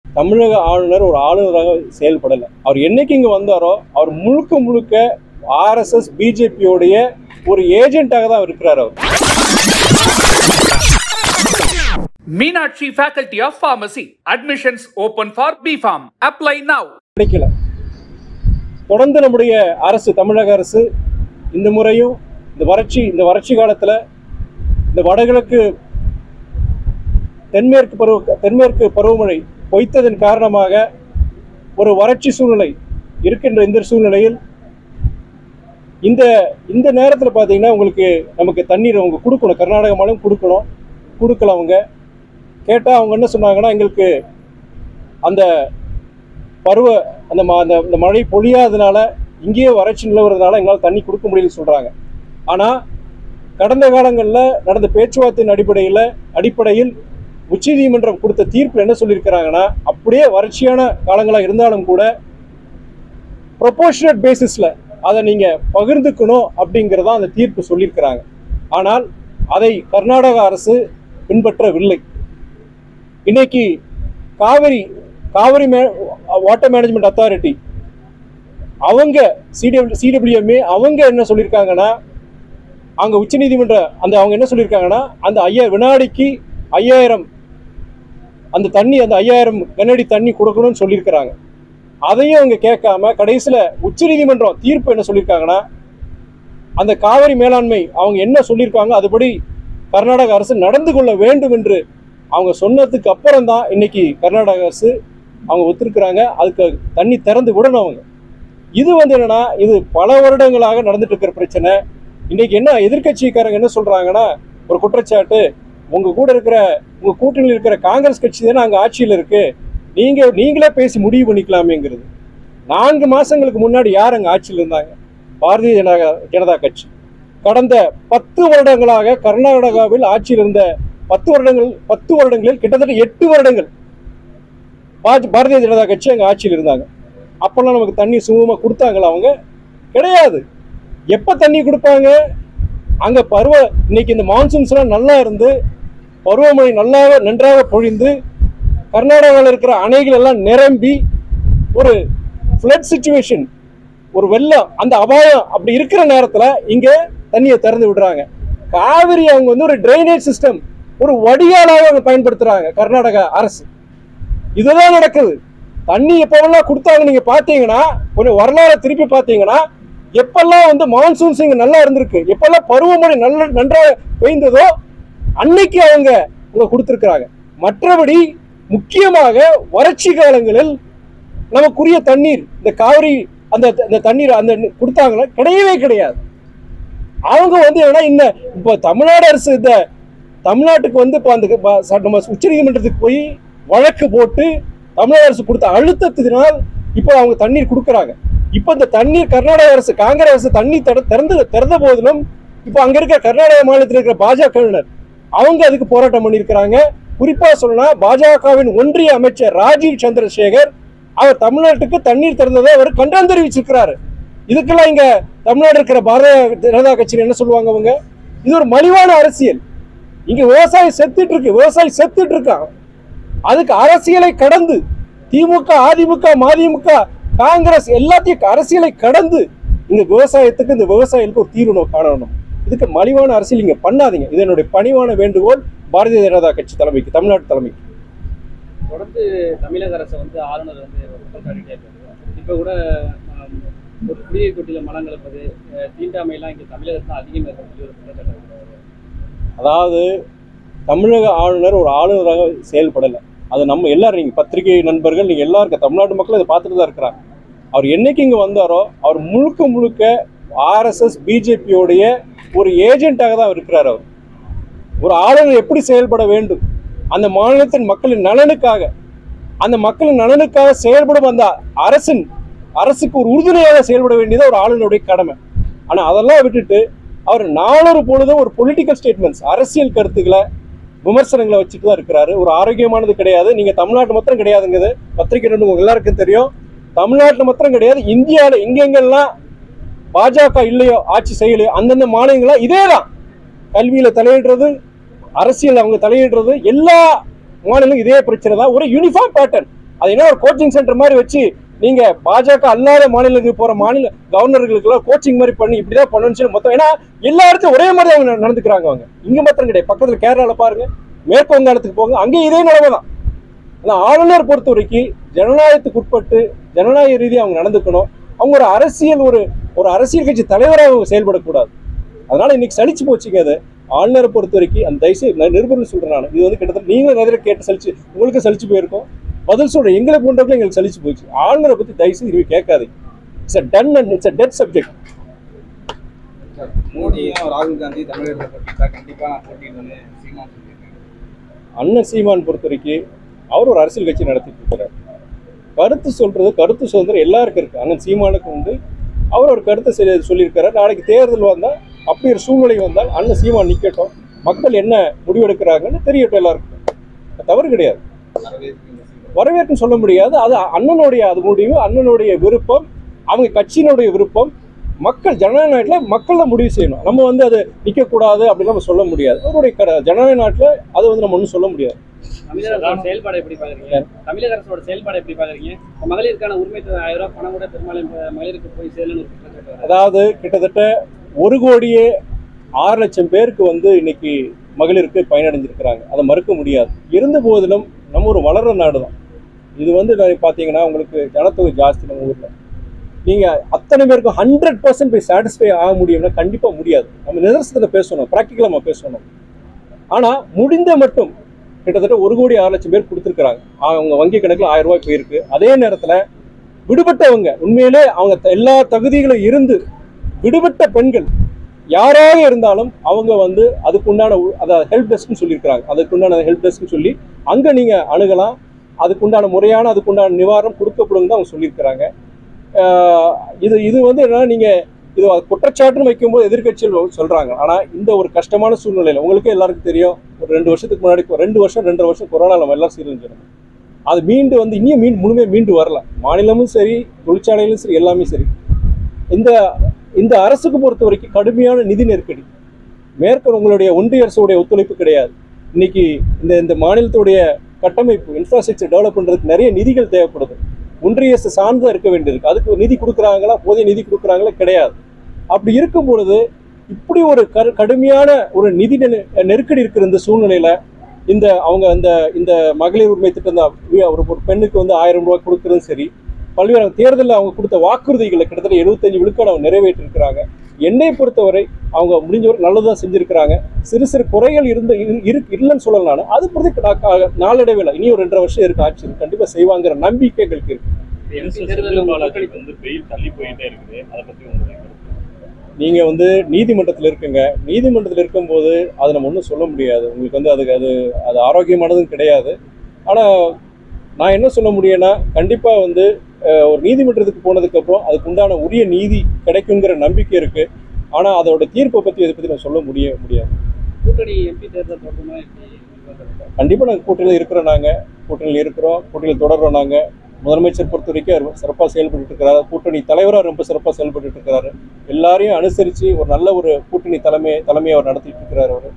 தமிழக ஆளுநர் ஒரு ஆளுநராக செயல்படலை அவர் என்னைக்கு இங்கே வந்தாரோ அவர் முழுக்க முழுக்க ஆர்எஸ்எஸ் பிஜேபியோடைய ஒரு ஏஜென்ட்டாக தான் இருக்கிறார் அவர் Meenakshi Faculty of Pharmacy. Admissions open for BPharm. Apply now. கிடைக்கல தொடர்ந்து நம்முடைய அரசு தமிழக அரசு இந்த முறையும் இந்த வறட்சி இந்த வறட்சி காலத்தில் இந்த வடகிழக்கு தென்மேற்கு பருவ தென்மேற்கு பருவமழை பொய்த்ததன் காரணமாக ஒரு வறட்சி சூழ்நிலை இருக்கின்ற இந்த சூழ்நிலையில் இந்த இந்த நேரத்தில் பார்த்தீங்கன்னா உங்களுக்கு நமக்கு தண்ணீர் அவங்க கொடுக்கணும் கர்நாடக மாநிலம் கொடுக்கணும் கொடுக்கல அவங்க கேட்டால் அவங்க என்ன சொன்னாங்கன்னா எங்களுக்கு அந்த பருவ அந்த ம- அந்த இந்த மழை பொழியாதனால இங்கேயே வறட்சி நிலவுறதுனால எங்களால் தண்ணி கொடுக்க முடியலன்னு சொல்கிறாங்க ஆனால் கடந்த காலங்களில் நடந்த பேச்சுவார்த்தையின் அடிப்படையில் அடிப்படையில் உச்சநீதிமன்றம் கொடுத்த தீர்ப்பு என்ன சொல்லியிருக்கிறாங்கன்னா அப்படியே வறட்சியான காலங்களாக இருந்தாலும் கூட ப்ரொபோஷனட் பேசிஸில் அதை நீங்கள் பகிர்ந்துக்கணும் அப்படிங்கிறதா அந்த தீர்ப்பு சொல்லியிருக்கிறாங்க ஆனால் அதை கர்நாடக அரசு பின்பற்றவில்லை இன்னைக்கு காவிரி காவிரி மே வாட்டர் மேனேஜ்மெண்ட் அத்தாரிட்டி அவங்க சிடபிள்யூ சிடபிள்யூஎம்ஏ அவங்க என்ன சொல்லியிருக்காங்கன்னா அங்கே உச்சநீதிமன்ற அந்த அவங்க என்ன சொல்லியிருக்காங்கன்னா அந்த ஐயா வினாடிக்கு ஐயாயிரம் அந்த தண்ணி அந்த ஐயாயிரம் கனஅடி தண்ணி கொடுக்கணும்னு சொல்லியிருக்கிறாங்க அதையும் அவங்க கேட்காம கடைசியில் உச்சநீதிமன்றம் தீர்ப்பு என்ன சொல்லியிருக்காங்கன்னா அந்த காவிரி மேலாண்மை அவங்க என்ன சொல்லியிருக்காங்க அதுபடி கர்நாடக அரசு நடந்து கொள்ள வேண்டும் என்று அவங்க சொன்னதுக்கு அப்புறம் தான் இன்னைக்கு கர்நாடக அரசு அவங்க ஒத்துருக்குறாங்க அதுக்கு தண்ணி திறந்து விடணும் அவங்க இது வந்து என்னன்னா இது பல வருடங்களாக நடந்துட்டு இருக்கிற பிரச்சனை இன்னைக்கு என்ன எதிர்க்கட்சிக்காரங்க என்ன சொல்றாங்கன்னா ஒரு குற்றச்சாட்டு உங்க கூட இருக்கிற உங்க கூட்டணியில் இருக்கிற காங்கிரஸ் கட்சி தானே அங்க ஆட்சியில் இருக்கு நீங்க நீங்களே பேசி முடிவு பண்ணிக்கலாமேங்கிறது நான்கு மாசங்களுக்கு முன்னாடி யார் அங்க ஆட்சியில் இருந்தாங்க பாரதிய ஜனதா ஜனதா கட்சி கடந்த பத்து வருடங்களாக கர்நாடகாவில் ஆட்சியில் இருந்த பத்து வருடங்கள் பத்து வருடங்களில் கிட்டத்தட்ட எட்டு வருடங்கள் பாஜ- பாரதிய ஜனதா கட்சி அங்கே ஆட்சியில் இருந்தாங்க அப்போல்லாம் நமக்கு தண்ணி சுமூகமாக கொடுத்தாங்களா அவங்க கிடையாது எப்போ தண்ணி கொடுப்பாங்க அங்கே பருவ இன்னைக்கு இந்த மான்சூன்ஸ்லாம் நல்லா இருந்து பருவமழை நல்லாக நன்றாக பொழிந்து கர்நாடகாவில் இருக்கிற அணைகள் எல்லாம் நிரம்பி ஒரு ஃப்ளட் சுச்சுவேஷன் ஒரு வெள்ளம் அந்த அபாயம் அப்படி இருக்கிற நேரத்தில் இங்கே தண்ணியை திறந்து விடுறாங்க காவிரி அவங்க வந்து ஒரு ட்ரைனேஜ் சிஸ்டம் ஒரு வடிகாலாக அவங்க பயன்படுத்துறாங்க கர்நாடகா அரசு இதுதான் நடக்குது தண்ணி எப்பவெல்லாம் கொடுத்தாங்க நீங்க பாத்தீங்கன்னா கொஞ்சம் வரலாறு திருப்பி பாத்தீங்கன்னா எப்பெல்லாம் வந்து மான்சூன்ஸ் இங்க நல்லா இருந்திருக்கு எப்பெல்லாம் பருவமழை நல்ல நன்றாக பெய்ந்ததோ அன்னைக்கு அவங்க இங்க கொடுத்துருக்குறாங்க மற்றபடி முக்கியமாக வறட்சி காலங்களில் நமக்குரிய தண்ணீர் இந்த காவிரி அந்த இந்த தண்ணீர் அந்த கொடுத்தாங்களா கிடையவே கிடையாது அவங்க வந்து என்னன்னா இந்த இப்போ தமிழ்நாடு அரசு இந்த தமிழ்நாட்டுக்கு வந்து இப்போ அந்த ப- ச- நம்ம உச்சநீதிமன்றத்துக்கு போய் வழக்கு போட்டு தமிழக அரசு கொடுத்த அழுத்தத்தினால் இப்போ அவங்க தண்ணீர் கொடுக்குறாங்க இப்போ இந்த தண்ணீர் கர்நாடக அரசு காங்கிரஸ் அரசு தண்ணீர் திற- திறந்து திறந்த போதிலும் இப்போ அங்க இருக்க கர்நாடக மாநிலத்தில் இருக்கிற பாஜகவினர் அவங்க அதுக்கு போராட்டம் பண்ணியிருக்கிறாங்க குறிப்பா சொல்லணும்னா பாஜகவின் ஒன்றிய அமைச்சர் ராஜீவ் சந்திரசேகர் அவர் தமிழ்நாட்டுக்கு தண்ணீர் திறந்ததை அவர் கண்டனம் தெரிவிச்சிருக்கிறாரு இதுக்கெல்லாம் இங்க தமிழ்நாடு இருக்கிற பாரதிய ஜனதா கட்சியில் என்ன சொல்லுவாங்க அவங்க இது ஒரு மலிவான அரசியல் இங்க விவசாயம் செத்துட்டு இருக்கு விவசாயி செத்துட்டு இருக்கான் அதுக்கு அரசியலை கடந்து திமுக அதிமுக மதிமுக காங்கிரஸ் எல்லாத்தையும் அரசியலை கடந்து இந்த விவசாயத்துக்கு இந்த விவசாயிகளுக்கு ஒரு தீர்வு நோ- காணணும் இதுக்கு மலிவான அரசியல் இங்க பண்ணாதீங்க இது என்னுடைய பணிவான வேண்டுகோள் பாரதிய ஜனதா கட்சி தலைமைக்கு தமிழ்நாட்டு தலைமைக்கு தொடர்ந்து தமிழக அரசை வந்து ஆளுநர் வந்து குற்றம் சாட்டிட்டே இருக்காரு இப்போ கூட ஆம், ஒரு குடிநீர் தொட்டியில் மலம் கலப்பது அஹ், தீண்டாமையெல்லாம் இங்கே தமிழகத்தில் அதிகமாக இருக்குன்னு சொல்லி ஒரு குற்றச்சாட்டு வைக்கிறாரு. அதாவது தமிழக ஆளுநர் ஒரு ஆளுநராக செயல்படலை அது நம்ம எல்லாரும் நீங்கள் பத்திரிகை நண்பர்கள் நீங்கள் எல்லாருக்கும் தமிழ்நாட்டு மக்கள் இதை பார்த்துட்டு தான் இருக்கிறாங்க அவர் என்னைக்கு இங்கே வந்தாரோ அவர் முழுக்க முழுக்க ஆர்எஸ்எஸ் பிஜேபியோடைய ஒரு ஏஜென்ட்டாக தான் இருக்கிறார் அவர் ஒரு ஆளுநர் எப்படி செயல்பட வேண்டும் அந்த மாநிலத்தின் மக்களின் நலனுக்காக அந்த மக்களின் நலனுக்காக செயல்படும் அந்த அரசின் அரசுக்கு ஒரு உறுதுணையாக செயல்பட வேண்டியது ஒரு ஆளுநருடைய கடமை ஆனால் அதெல்லாம் விட்டுட்டு அவர் நாளொரு பொழுதும் ஒரு பொலிட்டிக்கல் ஸ்டேட்மெண்ட்ஸ் அரசியல் கருத்துக்களை விமர்சனங்களை வச்சுட்டு தான் இருக்கிறாரு ஒரு ஆரோக்கியமானது கிடையாது நீங்க தமிழ்நாட்டு மாத்திரம் கிடையாதுங்கிறது பத்திரிகை நண்பர்கள் உங்க எல்லாருக்கும் தெரியும் தமிழ்நாட்டில் மாத்திரம் கிடையாது இந்தியாவில் எங்கெங்கெல்லாம் பாஜக இல்லையோ ஆட்சி செய்யலையோ அந்தந்த மாநிலங்களா இதே தான் கல்வியில தலையிடுறது அரசியல் அவங்க தலையிடுறது எல்லா மாநிலம் இதே பிரச்சனை தான் ஒரு யூனிஃபார்ம் பேட்டர்ன் அது என்ன ஒரு கோச்சிங் சென்டர் மாதிரி வச்சு நீங்க பாஜக அல்லாத மாநிலங்களுக்கு போற மாநில கவர்னர்களுக்கு எல்லாம் கோச்சிங் மாதிரி பண்ணி இப்படிதான் பண்ணணும்னு சொல்லி மொத்தம் ஏன்னா எல்லா இடத்துலயும் ஒரே மாதிரி அவங்க நடந்துக்கிறாங்க அவங்க இங்க மாத்திரம் கிடையாது பக்கத்துல கேரளால பாருங்க மேற்கு வங்காளத்துக்கு போங்க அங்கேயும் இதே நிலைமை தான் ஆனா ஆளுநர் பொறுத்த வரைக்கும் ஜனநாயகத்துக்கு உட்பட்டு ஜனநாயக ரீதியாக அவங்க நடந்துக்கணும் அவங்க ஒரு அரசியல் ஒரு ஒரு அரசியல் கட்சி தலைவராக அவங்க செயல்படக்கூடாது அதனால இன்னைக்கு சலிச்சு போச்சுங்க அது ஆளுநரை பொறுத்த வரைக்கும் அந்த தயவுசெய்து நான் நிருபர்கள் சொல்றேன் நான் இது வந்து கிட்டத்தட்ட நீங்களும் நிறைய தடவை கேட்டு சலிச்சு உங்களுக்கு சலிச்சு போயிருக்கோம் பதில் சொல்றேன் எங்களை போன்றவங்க எங்களுக்கு சலிச்சு போச்சு ஆளுநரை பத்தி தயவுசெய்து இதுவே கேட்காதீங்க it's a done and it's a dead subject sir, மோடியும் ராகுல் காந்தி தமிழகத்தில் போட்டிட்டா கண்டிப்பா நான் போட்டிடுவேன்னு சீமான் சொல்லியிருக்காங்க அண்ணன் சீமான் பொறுத்த வரைக்கும் அவர் ஒரு அரசியல் கட்சி நடத்திட்டு இருக்கிறார் கருத்து சொல்றது கருத்து சுதந்திரம் எல்லாருக்கும் இருக்கு அண்ணன் சீமானுக்கு வந்து அவர் ஒரு கருத்தை சொல்லி- சொல்லியிருக்காரு நாளைக்கு தேர்தல் வந்தால் அப்படி ஒரு சூழ்நிலை வந்தால் அண்ணன் சீமான் நிக்கட்டும் மக்கள் என்ன முடிவெடுக்கிறாங்கன்னு தெரியட்டும் எல்லாருக்கும் அது தவறு கிடையாது வரவேற்கின்ற சீமான். வரவேற்கும் சொல்ல முடியாது அது அண்ணனுடைய அது முடிவு அண்ணனுடைய விருப்பம் அவங்க கட்சியினுடைய விருப்பம் மக்கள் ஜனநாயக நாட்டில் மக்கள் தான் முடிவு செய்யணும் நம்ம வந்து அது நிற்கக்கூடாது அப்படின்னு நம்ம சொல்ல முடியாது அவருடைய கட ஜனநாயக நாட்டில் அது வந்து நம்ம ஒன்றும் சொல்ல முடியாது தமிழக அரசோட செயல்பாடு எப்படி பாக்குறீங்க தமிழக அரசோட செயல்பாடு எப்படி பாக்குறீங்க இப்ப மகளிருக்கான உரிமை தொகை ஆயிரம் ரூபாய் பணம் கூட பெரும்பாலும் இப்ப மகளிருக்கு போய் சேரணும்னு ஒரு குற்றச்சாட்டு வருது. அதாவது கிட்டத்தட்ட ஒரு கோடியே ஆறு லட்சம் பேருக்கு வந்து இன்னைக்கு மகளிருக்கு பயனடைஞ்சிருக்கிறாங்க அதை மறுக்க முடியாது இருந்த போதிலும் நம்ம ஒரு வளர்ற நாடு தான் இது வந்து நான் பார்த்தீங்கன்னா உங்களுக்கு ஜனத்தொகை ஜாஸ்தி நம்ம ஊரில் நீங்கள் அத்தனை பேருக்கும் ஹண்ட்ரட் பர்சன்ட் போய் சாட்டிஸ்ஃபை ஆக முடியும்னா கண்டிப்பாக முடியாது நம்ம நிதர்சனத்தில் பேசணும் ப்ராக்டிக்கலாக நம்ம பேசணும் ஆனால் முடிந்த மட்டும் கிட்டத்தட்ட ஒரு கோடி ஆறு லட்சம் பேர் கொடுத்துருக்குறாங்க அவங்க வங்கி கணக்கில் ஆயிரம் ரூபாய் போயிருக்கு அதே நேரத்தில் விடுபட்டவங்க உண்மையிலே அவங்க த- எல்லா தகுதிகளும் இருந்து விடுபட்ட பெண்கள் யாராக இருந்தாலும் அவங்க வந்து அதுக்குண்டான உ- அதாவது ஹெல்ப் டெஸ்க்னு சொல்லியிருக்கிறாங்க அதுக்குண்டான ஹெல்ப் டெஸ்க்னு சொல்லி அங்கே நீங்கள் அணுகலாம் அதுக்குண்டான முறையான அதுக்குண்டான நிவாரணம் கொடுக்கப்படும் தான் அவங்க சொல்லியிருக்கிறாங்க ஆஹ் இது இது வந்து என்னன்னா நீங்கள் இது குற்றச்சாட்டுன்னு வைக்கும்போது எதிர்க்கட்சிகள் சொல்கிறாங்க ஆனால் இந்த ஒரு கஷ்டமான சூழ்நிலையில் உங்களுக்கே எல்லாருக்கும் தெரியும் ஒரு ரெண்டு வருஷத்துக்கு முன்னாடி ரெண்டு வருஷம் ரெண்டரை வருஷம் கொரோனா நம்ம எல்லாம் சீரழிஞ்சிருந்தோம் அது மீண்டு வந்து இன்னும் மீன் முழுமையாக மீண்டு வரல மாநிலமும் சரி தொழிற்சாலையிலும் சரி எல்லாமே சரி இந்த இந்த அரசுக்கு பொறுத்த வரைக்கும் கடுமையான நிதி நெருக்கடி மேற்கு உங்களுடைய ஒன்றிய அரசுடைய ஒத்துழைப்பு கிடையாது இன்னைக்கு இந்த இந்த மாநிலத்துடைய கட்டமைப்பு இன்ஃப்ராஸ்ட்ரக்சர் டெவலப் பண்ணுறதுக்கு நிறைய நிதிகள் தேவைப்படுது ஒன்றிய அரசு சார்ந்தா இருக்க வேண்டியிருக்கு அதுக்கு நிதி கொடுக்குறாங்களா போதிய நிதி கொடுக்குறாங்களா கிடையாது அப்படி இருக்கும் பொழுது இப்படி ஒரு கரு கடுமையான ஒரு நிதி நெரு- நெருக்கடி இருக்கிற இந்த சூழ்நிலையில இந்த அவங்க இந்த இந்த மகளிர் உரிமை திட்டம் தான் ஒரு ஒரு பெண்ணுக்கு வந்து ஆயிரம் ரூபாய் கொடுக்குறதும் சரி பல்வேறு தேர்தலில் அவங்க கொடுத்த வாக்குறுதிகளை கிட்டத்தட்ட எழுபத்தஞ்சு விழுக்காடு அவங்க நிறைவேற்றிருக்கிறாங்க என்னை பொறுத்தவரை அவங்க முடிஞ்சவரை நல்லதாக செஞ்சிருக்கிறாங்க சிறு சிறு குறைகள் இருந்த இரு- இருக்கு இல்லைன்னு சொல்லலாம் நான் அது பொறுத்து கா- கா- நாளடைவில் இனி ஒரு ரெண்டரை வருஷம் இருக்கு ஆட்சி கண்டிப்பாக செய்வாங்கிற நம்பிக்கை எங்களுக்கு இருக்கு MP தேர்தல்ல உங்க பாலாஜி கூட்டணி வந்து பெயில் தள்ளி போயிட்டே இருக்குது அதை பத்தி உங்களுடைய கருத்து நீங்கள் வந்து நீதிமன்றத்தில் இருக்குங்க நீதிமன்றத்தில் இருக்கும்போது அதை நம்ம ஒன்றும் சொல்ல முடியாது உங்களுக்கு வந்து அதுக்கு அது அது ஆரோக்கியமானதும் கிடையாது ஆனால் நான் என்ன சொல்ல முடியும்னா கண்டிப்பாக வந்து அஹ், ஒரு நீதிமன்றத்துக்கு போனதுக்கப்புறம் அதுக்கு உண்டான உரிய நீதி கிடைக்குங்கிற நம்பிக்கை இருக்குது ஆனால் அதோட தீர்ப்பை பற்றி இதை பற்றி நான் சொல்ல முடிய முடியாது கூட்டணி எம்பி தேர்தல் தொடர்புமா எப்படி எதிர்பார்க்கறது? கண்டிப்பாக நாங்கள் கூட்டணியில் இருக்கிறோம் நாங்கள் கூட்டணியில் இருக்கிறோம் கூட்டணியில் தொடர்றோம் நாங்கள் முதலமைச்சர் பொறுத்த வரைக்கும் அவர் சிறப்பாக செயல்பட்டு இருக்கிறாரு கூட்டணி தலைவராக ரொம்ப சிறப்பாக செயல்பட்டு இருக்கிறாரு எல்லாரையும் அனுசரித்து ஒரு நல்ல ஒரு கூட்டணி தலைமை தலைமையை அவர் நடத்திட்டு இருக்கிறார் அவர்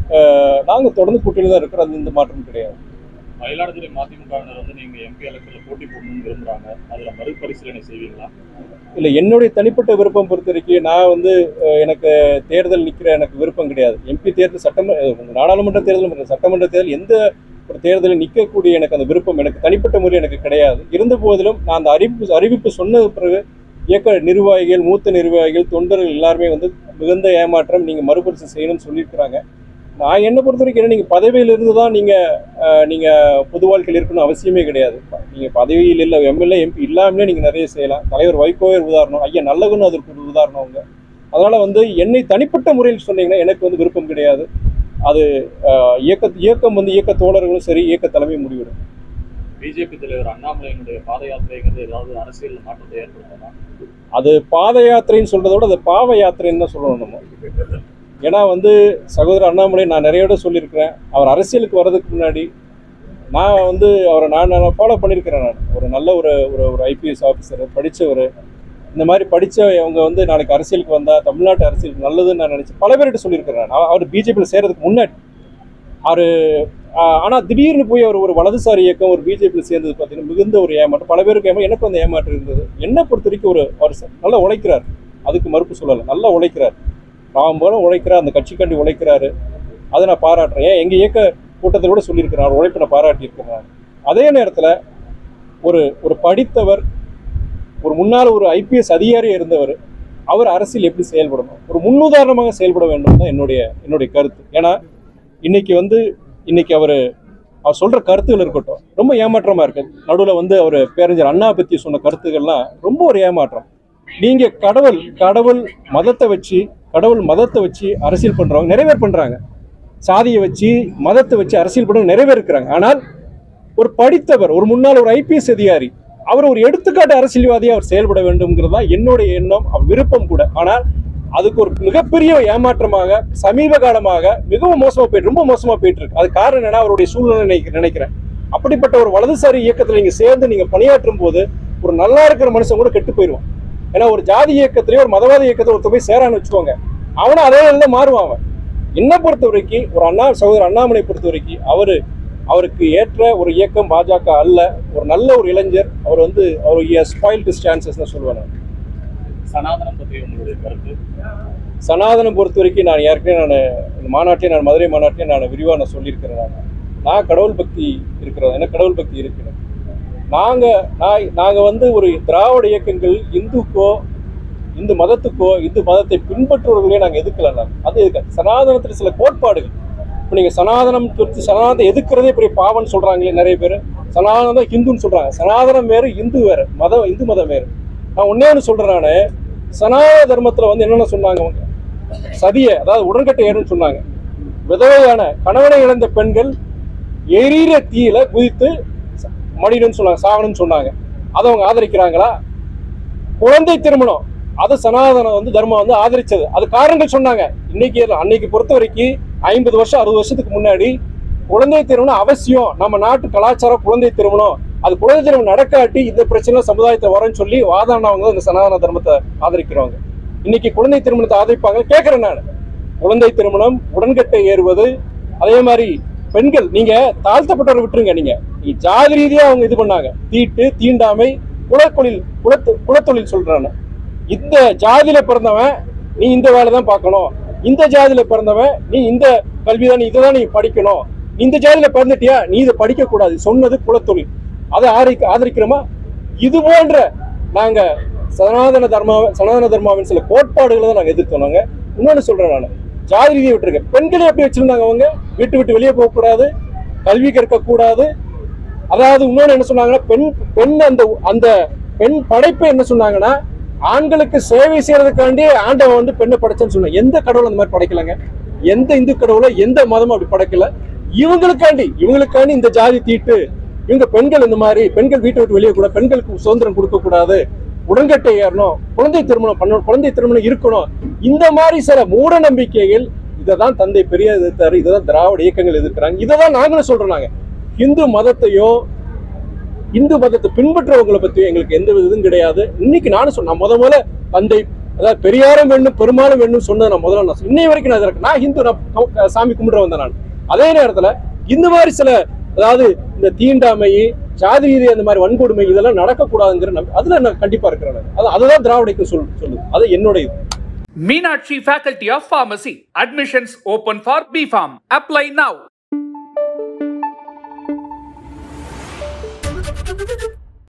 நாங்கள் தொடர்ந்து கூட்டணி தான் இருக்கிறோம் அது எந்த மாற்றமும் கிடையாது மயிலாடுதுறை மதிமுகவினர் வந்து நீங்க எம்பி எலெக்ஷன்ல போட்டி போடணும்னு விரும்புறாங்க அதுல மறுபரிசீலனை செய்வீங்களா இல்லை என்னுடைய தனிப்பட்ட விருப்பம் பொறுத்த வரைக்கும் நான் வந்து அஹ், எனக்கு தேர்தல் நிற்கிற எனக்கு விருப்பம் கிடையாது எம்பி தேர்தல் சட்டமன்ற அஹ், நாடாளுமன்ற தேர்தல் மற்றும் சட்டமன்ற தேர்தல் எந்த ஒரு தேர்தலில் நிற்கக்கூடிய எனக்கு அந்த விருப்பம் எனக்கு தனிப்பட்ட முறையில் எனக்கு கிடையாது இருந்த போதிலும் நான் அந்த அறிவிப்பு அறிவிப்பு சொன்னது பிறகு இயக்க நிர்வாகிகள் மூத்த நிர்வாகிகள் தொண்டர்கள் எல்லாருமே வந்து மிகுந்த ஏமாற்றம் நீங்கள் மறுபரிசீலனை செய்யணும்னு சொல்லியிருக்கிறாங்க நான் என்னை பொறுத்த வரைக்கும் என்ன நீங்கள் பதவியில் இருந்து தான் நீங்கள் நீங்கள் பொது வாழ்க்கையில் இருக்கணும் அவசியமே கிடையாது நீங்கள் பதவியில் இல்லை எம்எல்ஏ எம்பி இல்லாமலே நீங்கள் நிறைய செய்யலாம் தலைவர் வைகோவே ஒரு உதாரணம் ஐயா நல்லகுன்னு அதற்கு ஒரு உதாரணம் அவங்க அதனால் வந்து என்னை தனிப்பட்ட முறையில் சொன்னீங்கன்னா எனக்கு வந்து விருப்பம் கிடையாது அது அஹ், இயக்க இயக்கம் வந்து இயக்க தோழர்களும் சரி இயக்க தலைமை முடிவிடும் பிஜேபி தலைவர் அண்ணாமலையினுடைய பாத யாத்திரைங்கிறது ஏதாவது அரசியல் மாற்றத்தை ஏற்படுத்தலாம் அது பாத யாத்திரைன்னு சொல்றதை விட அது பாவ யாத்திரைன்னு தான் சொல்லணும் நம்ம ஏன்னா வந்து சகோதரர் அண்ணாமலை நான் நிறைய விட சொல்லியிருக்கிறேன் அவர் அரசியலுக்கு வர்றதுக்கு முன்னாடி நான் வந்து அவரை நான் நான் ஃபாலோ பண்ணியிருக்கிறேன் நான் ஒரு நல்ல ஒரு ஒரு ஒரு ஐபிஎஸ் ஆஃபீஸர் படித்தவர் இந்த மாதிரி படித்த அவங்க வந்து நாளைக்கு அரசியலுக்கு வந்தால் தமிழ்நாட்டு அரசியலுக்கு நல்லதுன்னு நான் நினச்சேன் பல பேர்கிட்ட சொல்லியிருக்கிறேன் நான் அவர் பிஜேபியில் சேர்றதுக்கு முன்னாடி அவர் ஆஹ் ஆனா திடீர்னு போய் அவர் ஒரு வலதுசாரி இயக்கம் ஒரு பிஜேபியில் சேர்ந்தது பார்த்தீங்கன்னா மிகுந்த ஒரு ஏமாற்றம் பல பேருக்கு ஏமா எனக்கு அந்த ஏமாற்றம் இருந்தது என்னை பொறுத்த வரைக்கும் ஒரு அவர் ச- நல்லா உழைக்கிறார் அதுக்கு மறுப்பு சொல்லலை நல்லா உழைக்கிறார் பாவம் போல உழைக்கிறார் அந்த கட்சிக்காண்டி உழைக்கிறாரு அதை நான் பாராட்டுறேன் ஏன் எங்கள் இயக்க கூட்டத்தில் கூட சொல்லியிருக்கிறார் அவர் உழைப்பை நான் பாராட்டியிருக்கிறார் அதே நேரத்தில் ஒரு ஒரு படித்தவர் ஒரு முன்னாள் ஒரு ஐபிஎஸ் அதிகாரியாக இருந்தவர் அவர் அரசியல் எப்படி செயல்படணும் ஒரு முன்னுதாரணமாக செயல்பட வேண்டும் தான் என்னுடைய என்னுடைய கருத்து ஏன்னா இன்னைக்கு வந்து இன்னைக்கு அவர் அவர் சொல்ற கருத்துகள் இருக்கட்டும் ரொம்ப ஏமாற்றமா இருக்கு நடுவில் வந்து அவர் பேரறிஞர் அண்ணா பத்தி சொன்ன கருத்துக்கள்லாம் ரொம்ப ஒரு ஏமாற்றம் நீங்க கடவுள் கடவுள் மதத்தை வச்சு கடவுள் மதத்தை வச்சு அரசியல் பண்றவங்க நிறைய பேர் பண்றாங்க சாதியை வச்சு மதத்தை வச்சு அரசியல் பண்றவங்க நிறைய பேர் இருக்கிறாங்க ஆனால் ஒரு படித்தவர் ஒரு முன்னாள் ஒரு ஐபிஎஸ் அதிகாரி அவர் ஒரு எடுத்துக்காட்டு அரசியல்வாதியா அவர் செயல்பட வேண்டும்ங்கிறது தான் என்னுடைய எண்ணம் அவர் விருப்பம் கூட ஆனால் அதுக்கு ஒரு மிகப்பெரிய ஏமாற்றமாக சமீப காலமாக மிகவும் மோசமா போயிட்டு ரொம்ப மோசமா போயிட்டு இருக்கு அது காரணம் என்னன்னா அவருடைய சூழ்நிலை நினைக்க- நினைக்கிறேன் அப்படிப்பட்ட ஒரு வலதுசாரி இயக்கத்துல நீங்க சேர்ந்து நீங்க பணியாற்றும் போது ஒரு நல்லா இருக்கிற மனுஷன் கூட கெட்டு போயிடுவான் ஏன்னா ஒரு ஜாதி இயக்கத்திலேயே ஒரு மதவாத இயக்கத்துல ஒருத்தர் போய் சேரான்னு வச்சுக்கோங்க அவனும் அதே நிலையில மாறுவான் அவன் என்னை பொறுத்த வரைக்கும் ஒரு அண்ணா சகோதரர் அண்ணாமலை பொறுத்த வரைக்கும் அவரு அவருக்கு ஏற்ற ஒரு இயக்கம் பாஜக அல்ல ஒரு நல்ல ஒரு இளைஞர் அவர் வந்து அவர் ஸ்பாயில் டிஸ்டான்சஸ் தான் சொல்லுவேன் நான். சனாதனம் பற்றி உங்களுடைய கருத்து சனாதனம் பொறுத்த வரைக்கும் நான் ஏற்கனவே நான் மாநாட்டிலே நான் மதுரை மாநாட்டிலே நான் விரிவாக நான் சொல்லியிருக்கிறேன் நான் நான் கடவுள் பக்தி இருக்கிறது எனக்கு கடவுள் பக்தி இருக்கிறது நாங்கள் நான் நாங்கள் வந்து ஒரு திராவிட இயக்கங்கள் இந்துக்கோ இந்து மதத்துக்கோ இந்து மதத்தை பின்பற்றுவர்களே நாங்கள் எதுக்கல நாங்கள் அது எதுக்க சனாதனத்தில் சில கோட்பாடுகள் இப்போ நீங்கள் சனாதனம் குறித்து சனாதனத்தை எதுக்குறதே பெரிய பாவம்னு சொல்கிறாங்களே நிறைய பேர் சனாதனம் தான் ஹிந்துன்னு சொல்கிறாங்க சனாதனம் வேறு இந்து வேறு மதம் இந்து மதம் வேறு நான் ஒன்னே ஒன்று சொல்கிறேன் நான் சனாதன தர்மத்தில் வந்து என்னென்ன சொன்னாங்க அவங்க சதிய அதாவது உடன்கட்டை ஏறுன்னு சொன்னாங்க விதவையான கணவனை இழந்த பெண்கள் எரியிற தீயில குதித்து ச- மடியணும்னு சொன்னாங்க சாகணும்னு சொன்னாங்க அதை அவங்க ஆதரிக்கிறாங்களா குழந்தை திருமணம் அது சனாதனம் வந்து தர்மம் வந்து ஆதரிச்சது அது காரணங்கள் சொன்னாங்க இன்னைக்கு இல்ல, அன்னைக்கு பொறுத்த வரைக்கும் ஐம்பது வருஷம் அறுபது வருஷத்துக்கு முன்னாடி குழந்தை திருமணம் அவசியம் நம்ம நாட்டு கலாச்சாரம் குழந்தை திருமணம் அது குழந்தை திருமணம் நடக்காட்டி இந்த பிரச்சனை சமுதாயத்தை வரேன்னு சொல்லி வாதாடினவங்க இந்த சனாதன தர்மத்தை ஆதரிக்கிறவங்க இன்னைக்கு குழந்தை திருமணத்தை ஆதரிப்பாங்க கேட்கறேன் நான் குழந்தை திருமணம் உடன்கட்டை ஏறுவது அதே மாதிரி பெண்கள் நீங்க தாழ்த்தப்பட்டவரை விட்டுருங்க நீங்க நீங்க ஜாதி ரீதியா அவங்க இது பண்ணாங்க தீட்டு தீண்டாமை குலத்தொழில் குலத்து குலத்தொழில் சொல்றாங்க இந்த ஜாதியில பிறந்தவன் நீ இந்த வேலை தான் பார்க்கணும் இந்த ஜாதியில பிறந்தவன் நீ இந்த கல்வி தான் நீ இதை தான் நீ படிக்கணும் நீ இந்த ஜாதியில பிறந்துட்டியா நீ இதை படிக்க கூடாது சொன்னது குலத்தொழில் அதை ஆதரிக்க ஆதரிக்கிறோமா இது போன்ற நாங்க சனாதன தர்மா சனாதன தர்மாவின் சில கோட்பாடுகளை தான் நாங்க எதிர்த்தோம் நாங்க இன்னொன்னு சொல்றேன் நான் ஜாதி ரீதியை விட்டுருக்கேன் பெண்களை எப்படி வச்சிருந்தாங்க அவங்க வீட்டு விட்டு வெளியே போகக்கூடாது கல்வி கற்கக்கூடாது அதாவது இன்னொன்று என்ன சொன்னாங்கன்னா பெண் பெண் அந்த அந்த பெண் படைப்பு என்ன சொன்னாங்கன்னா ஆண்களுக்கு சேவை செய்யறதுக்காண்டி ஆண்டவன் வந்து பெண்ணை படைச்சேன்னு சொன்னாங்க எந்த கடவுள் அந்த மாதிரி படைக்கலங்க எந்த இந்து கடவுளோ எந்த மதமும் அப்படி படைக்கல இவங்களுக்காண்டி இவங்களுக்காண்டி இந்த ஜாதி தீட்டு இவங்க பெண்கள் இந்த மாதிரி பெண்கள் வீட்டை விட்டு வெளியே கூட பெண்களுக்கு சுதந்திரம் கொடுக்க கூடாது உடன்கட்டை ஏறணும் குழந்தை திருமணம் பண்ணணும் குழந்தை திருமணம் இருக்கணும் இந்த மாதிரி சில மூட நம்பிக்கைகள் இதை தான் தந்தை பெரியார் எதிர்த்தாரு இதை தான் திராவிட இயக்கங்கள் எதிர்க்கிறாங்க இதை தான் நாங்களும் சொல்றோம் நாங்க இந்து மதத்தையோ இந்து மதத்தை பின்பற்றவங்களை பத்தி எங்களுக்கு எந்த வித இதுவும் கிடையாது இன்னைக்கு நானும் சொன்னேன் முத முதல்ல தந்தை அதாவது பெரியாரும் வேணும் பெருமாளும் வேணும் சொன்னதை நான் முதல்ல நான் சொன்னேன். இன்னை வரைக்கும் நான் இருக்கேன் நான் ஹிந்து நான் க- சாமி கும்பிட வந்தேன் நான் அதே நேரத்துல இந்த மாதிரி சில அதாவது இந்த தீண்டாமை ஜாதி ரீதி அந்த மாதிரி வன்கொடுமை இதெல்லாம் நடக்கக்கூடாதுங்கிற நம்பி- அதுல நான் கண்டிப்பா இருக்கிறேன் நான். அது அதுதான் திராவிடக்கு சொல் சொல்லுது அது என்னுடைய இது Meenakshi Faculty of Pharmacy. Admissions open for BPharm. Apply now.